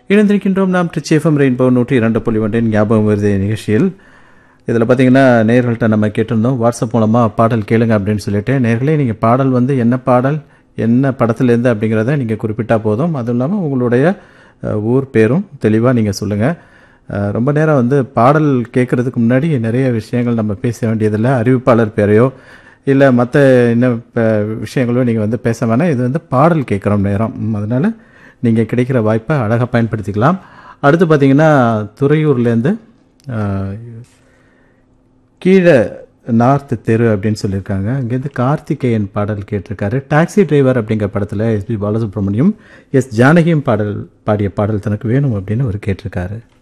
இணைந்திருக்கின்றோம் நாம் ட்ரிச்எஃப்எம் ரெயின்போ நூற்றி இரண்டு புள்ளி ஒன்றின் ஞாபகம் வருது நிகழ்ச்சியில் இதில் பார்த்தீங்கன்னா நேர்கள்ட்ட நம்ம கேட்டிருந்தோம் வாட்ஸ்அப் மூலமாக பாடல் கேளுங்க அப்படின்னு சொல்லிட்டு நேர்களே நீங்கள் பாடல் வந்து என்ன பாடல் என்ன படத்துலேருந்து அப்படிங்கிறத நீங்கள் குறிப்பிட்டா போதும் அதுவும் இல்லாமல் உங்களுடைய அஹ், ஊர் பேரும் தெளிவாக நீங்கள் சொல்லுங்கள் அஹ், ரொம்ப நேரம் வந்து பாடல் கேட்குறதுக்கு முன்னாடி நிறைய விஷயங்கள் நம்ம பேச வேண்டியதில்லை அறிவிப்பாளர் பேரையோ இல்லை மற்ற இன்னும் ப- விஷயங்களோ நீங்கள் வந்து பேச வேணாம் இது வந்து பாடல் கேட்குறோம் நேரம் ம், அதனால நீங்கள் கிடைக்கிற வாய்ப்பை அழகாக பயன்படுத்திக்கலாம் அடுத்து பார்த்தீங்கன்னா துறையூர்லேருந்து அஹ், கீழே நார்த் தெரு அப்படின்னு சொல்லியிருக்காங்க அங்கேருந்து கார்த்திகேயன் பாடல் கேட்டிருக்காரு டாக்ஸி டிரைவர் அப்படிங்கிற படத்தில் எஸ்பி பாலசுப்ரமணியம் எஸ் ஜானகியும் பாடல் பாடிய பாடல் தனக்கு வேணும் அப்படின்னு அவர் கேட்டிருக்காரு